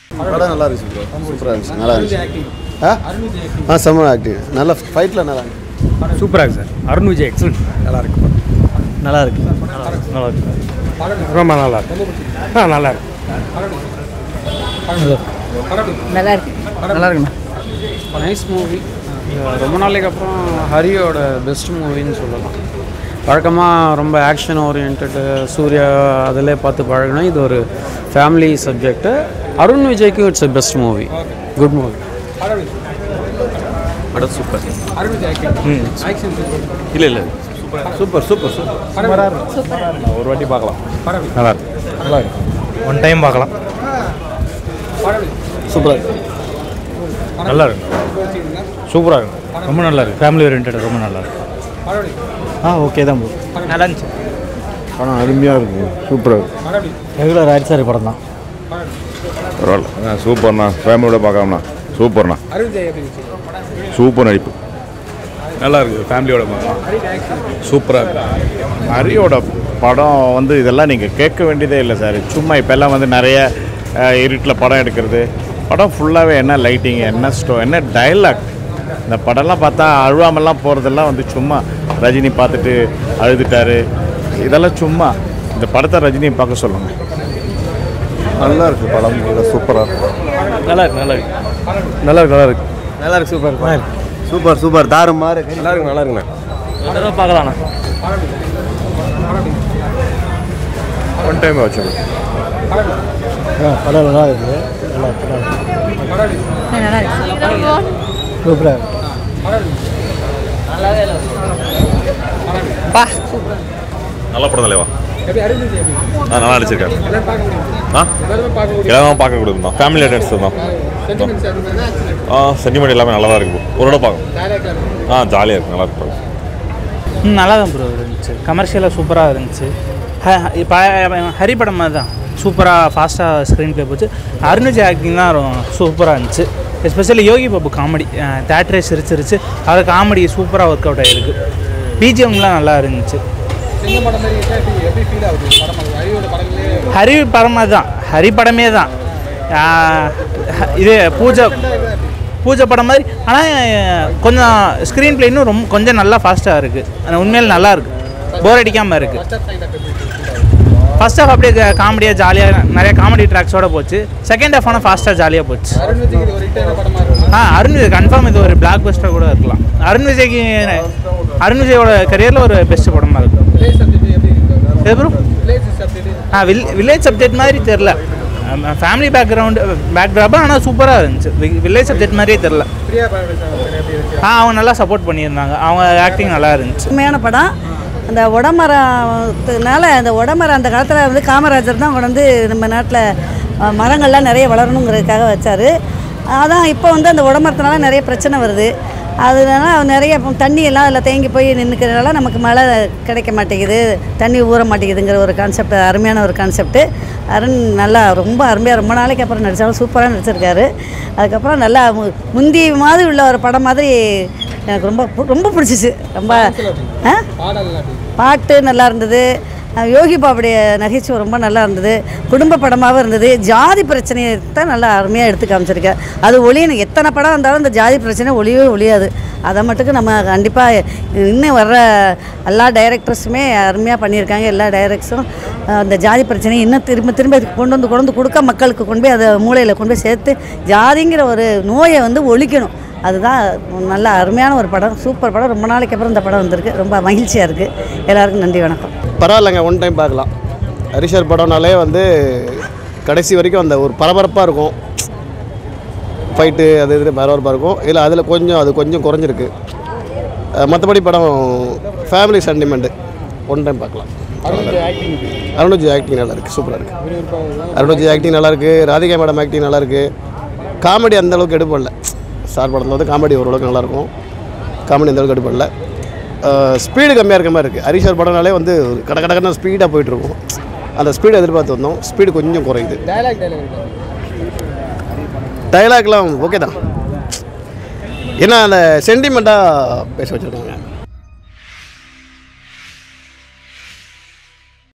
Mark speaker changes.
Speaker 1: படம் நல்லா இருந்துச்சு ப்ரோ சூப்பராக இருந்துச்சு நல்லா இருந்துச்சு ஆ ஆ செம்ம ஆக்டிங் நல்ல ஃபைட்டில் நல்லா இருந்துச்சு
Speaker 2: சூப்பராக இருக்கு சார் அருண் விஜய் எக்ஸலண்ட் நல்லா இருக்கு நல்லா இருக்கு நல்லா இருக்கு ரொம்ப நல்லா இருக்கு ஆ நல்லா இருக்கு
Speaker 3: நல்லா இருக்கு
Speaker 2: நல்லா இருக்குண்ணா
Speaker 4: நைஸ் மூவி ரொம்ப நாளைக்கு அப்புறம் ஹரியோட பெஸ்ட் மூவின்னு சொல்லலாம் வழக்கமாக ரொம்ப ஆக்ஷன் ஓரியன்டு சூர்யா அதிலே பார்த்து பழகணும் இது ஒரு ஃபேமிலி சப்ஜெக்ட்டு அருண் விஜய்க்கு it's a best movie good movie
Speaker 5: படம் சூப்பர்
Speaker 4: ம்
Speaker 5: இல்லை இல்லை சூப்பர் சூப்பர் சூப்பர் ஒரு வாட்டி பார்க்கலாம்
Speaker 2: நல்லா இருக்கு நல்லா இருக்கு ஒன் டைம் பார்க்கலாம்
Speaker 1: சூப்பராக இருக்கு
Speaker 2: நல்லா இருக்கு சூப்பராக இருக்கு ரொம்ப நல்லா இருக்கு ஃபேமிலி ஓரியன்ட் ரொம்ப நல்லா இருக்கு ஆ ஓகே தான் ப்ரோ நல்லா இருந்துச்சு
Speaker 1: படம் அருமையாக இருக்கு சூப்பராக இருக்கு
Speaker 2: ரெகுலர் ஆயிடுச்சு படம் தான்
Speaker 5: பரவாயில்ல சூப்பர்ண்ணா ஃபேமிலியோட பார்க்கலாம்ண்ணா சூப்பர்ண்ணா சூப்பர் நடிப்பு நல்லா இருக்குது ஃபேமிலியோட பார்க்கலாம் சூப்பராக இருக்கு
Speaker 6: ஹரியோட படம் வந்து இதெல்லாம் நீங்கள் கேட்க வேண்டியதே இல்லை சார் சும்மா இப்போல்லாம் வந்து நிறைய இருட்டில் படம் எடுக்கிறது படம் ஃபுல்லாகவே என்ன லைட்டிங் என்ன ஸ்டோ என்ன டைலாக் இந்த படம்லாம் பார்த்தா அழுவாமலாம் போகிறதெல்லாம் வந்து சும்மா ரஜினி பார்த்துட்டு அழுதுட்டாரு இதெல்லாம் சும்மா இந்த படத்தை ரஜினியை பார்க்க சொல்லுங்கள்
Speaker 1: நல்லா இருக்கு படம் நல்லா சூப்பராக இருக்கு
Speaker 2: நல்லா இருக்கு நல்லா இருக்கு நல்லா இருக்கு நல்லா இருக்கு
Speaker 1: நல்லா இருக்கு சூப்பர் சூப்பர் சூப்பர் தாறு மாறு
Speaker 5: நல்லா இருக்கு நல்லா இருக்குண்ணா
Speaker 2: தடவை பார்க்கலாண்ணா
Speaker 5: ஒன் டைம் வச்சுருக்கோம்
Speaker 2: படம் நல்லா இருக்கு நல்லா
Speaker 3: நல்லா இருக்கு
Speaker 2: சூப்பராக
Speaker 3: பா
Speaker 5: நல்ல படம் தலைவா ஆ நல்லா நடிச்சிருக்காரு ஆ எல்லாமே பார்க்க கொடுக்குறோம் ஃபேமிலி அட்டன்ஸ் தான் ஆ சென்டிமெண்ட் எல்லாமே நல்லா தான் இருக்கு ஒரு தடவை பார்க்கணும் ஆ ஜாலியாக இருக்கு நல்லா இருக்கு படம்.
Speaker 7: ம் நல்லா தான் ப்ரோ இருந்துச்சு கமர்ஷியலாக சூப்பராக இருந்துச்சு ஹ- இப்போ ஹரி படம் மாதிரி தான் சூப்பராக ஃபாஸ்ட்டாக ஸ்க்ரீன் ப்ளே போச்சு அருணுஜ் ஆக்டிங் தான் ரொ- சூப்பராக இருந்துச்சு எஸ்பெஷலி யோகி பாபு காமெடி தேட்டரே சிரிச்சிருச்சு அவர் காமெடி சூப்பராக ஒர்க் அவுட் ஆகிருக்கு பிஜிஎம்லாம் நல்லா இருந்துச்சு ஹரி படம் மாதிரி தான் ஹரி படமே தான் ஆ, ஹ- இது பூஜை பூஜை படம் மாதிரி ஆனால் கொஞ்சம் ஸ்க்ரீன் ப்ளே இன்னும் ரொம்ப கொஞ்சம் நல்லா ஃபாஸ்ட்டாக இருக்குது ஆனால் உண்மையில் நல்லா இருக்குது போர் அடிக்காமல் இருக்குது ஃபர்ஸ்ட் ஹாஃப் அப்படியே காமெடியாக ஜாலியாக நிறைய காமெடி ட்ராக்ஸோட போச்சு செகண்ட் ஹாஃப் ஆனால் ஃபாஸ்ட்டாக ஜாலியாக போச்சு ஆ அருண் விஜய் கன்ஃபார்ம் இது ஒரு பிளாக் பஸ்டர் கூட இருக்கலாம் அருண் விஜய்க்கு அருண் விஜயோட கரியரில் ஒரு பெஸ்ட் படமாக இருக்கும் எது ப்ரோ ஆ வில் வில்லேஜ் சப்ஜெக்ட் மாதிரி தெரில ஃபேமிலி பேக்ரவுண்டு பேக்ராப் ஆனால் சூப்பராக இருந்துச்சு வில்லேஜ் சப்ஜெக்ட் மாதிரியே தெரில ஆ அவங்க நல்லா சப்போர்ட் பண்ணியிருந்தாங்க அவங்க ஆக்டிங் நல்லா இருந்துச்சு
Speaker 3: உண்மையான படம் அந்த உடமரத்துனால அந்த உடமரம் அந்த காலத்தில் வந்து காமராஜர் தான் கொண்டு வந்து நம்ம நாட்டில் மரங்கள்லாம் நிறைய வளரணுங்கிறதுக்காக வச்சார் அதான் இப்போ வந்து அந்த உடமரத்தினால நிறைய பிரச்சனை வருது அதனால நிறைய இப்போ தண்ணி எல்லாம் அதில் தேங்கி போய் நின்றுக்கிறதுனால நமக்கு மழை கிடைக்க மாட்டேங்குது தண்ணி ஊற மாட்டேங்குதுங்கிற ஒரு கான்செப்ட் அருமையான ஒரு கான்செப்ட்டு அருண் நல்லா ரொம்ப அருமையாக ரொம்ப நாளைக்கு அப்புறம் நடித்தாலும் சூப்பராக நடிச்சிருக்காரு அதுக்கப்புறம் நல்லா மு- முந்தி மாதிரி உள்ள ஒரு படம் மாதிரி எனக்கு ரொம்ப பு- ரொம்ப பிடிச்சிச்சு ரொம்ப ஆ பாட்டு நல்லா இருந்தது அஹ் யோகி பாபுடைய நகைச்சுவை ரொம்ப நல்லா இருந்தது குடும்ப படமாகவும் இருந்தது ஜாதி பிரச்சனையை தான் நல்லா அருமையாக எடுத்து காமிச்சிருக்கேன் அது ஒளியணும் எத்தனை படம் வந்தாலும் இந்த ஜாதி பிரச்சனை ஒளியவே ஒளியாது அதை மட்டுக்கு நம்ம கண்டிப்பாக இன்னும் வர்ற எல்லா டைரக்டர்ஸுமே அருமையாக பண்ணியிருக்காங்க எல்லா டைரக்டர்ஸும் அந்த ஜாதி பிரச்சனையை இன்னும் திரும்ப திரும்ப இதுக்கு கொண்டு வந்து கொண்டு வந்து கொடுக்க மக்களுக்கு கொண்டு போய் அதை மூளையில் கொண்டு போய் சேர்த்து ஜாதிங்கிற ஒரு நோயை வந்து ஒழிக்கணும் அதுதான் நல்ல அருமையான ஒரு படம் சூப்பர் படம் ரொம்ப நாளைக்கு அப்புறம் இந்த படம் வந்திருக்கு ரொம்ப மகிழ்ச்சியாக இருக்குது எல்லாருக்கும் நன்றி வணக்கம்
Speaker 1: பரவாயில்லைங்க ஒன் டைம் பார்க்கலாம் ஹரிஷர் படம்னாலே வந்து கடைசி வரைக்கும் அந்த ஒரு பரபரப்பாக இருக்கும் ஃபைட்டு அது இது பரபரப்பாக இருக்கும் இல்லை அதில் கொஞ்சம் அது கொஞ்சம் குறைஞ்சிருக்கு மற்றபடி படம் ஃபேமிலி சென்டிமெண்ட்டு ஒன் டைம் பார்க்கலாம் அருணுஜி ஆக்டிங் நல்லா இருக்குது சூப்பராக இருக்குது அருணுஜி ஆக்டிங் நல்லா இருக்கு ராதிகா மேடம் ஆக்டிங் நல்லா இருக்கு காமெடி அந்த அளவுக்கு எடுப்படல ஸ்டார் படத்தில் வந்து காமெடி ஓரளவுக்கு நல்லாயிருக்கும் காமெடி அந்த அளவுக்கு எடுப்படல ஸ்பீடு கம்மியாக இருக்க மாதிரி இருக்குது ஹரிஷர் படம்னாலே வந்து ஒரு கட கடக்கன ஸ்பீடாக போயிட்டுருக்கும் அந்த ஸ்பீடு எதிர்பார்த்து வந்தோம் ஸ்பீடு கொஞ்சம் குறையுது டைலாக்லாம் ஓகே தான் ஏன்னா அந்த சென்டிமெண்ட்டாக பேச வச்சுருக்காங்க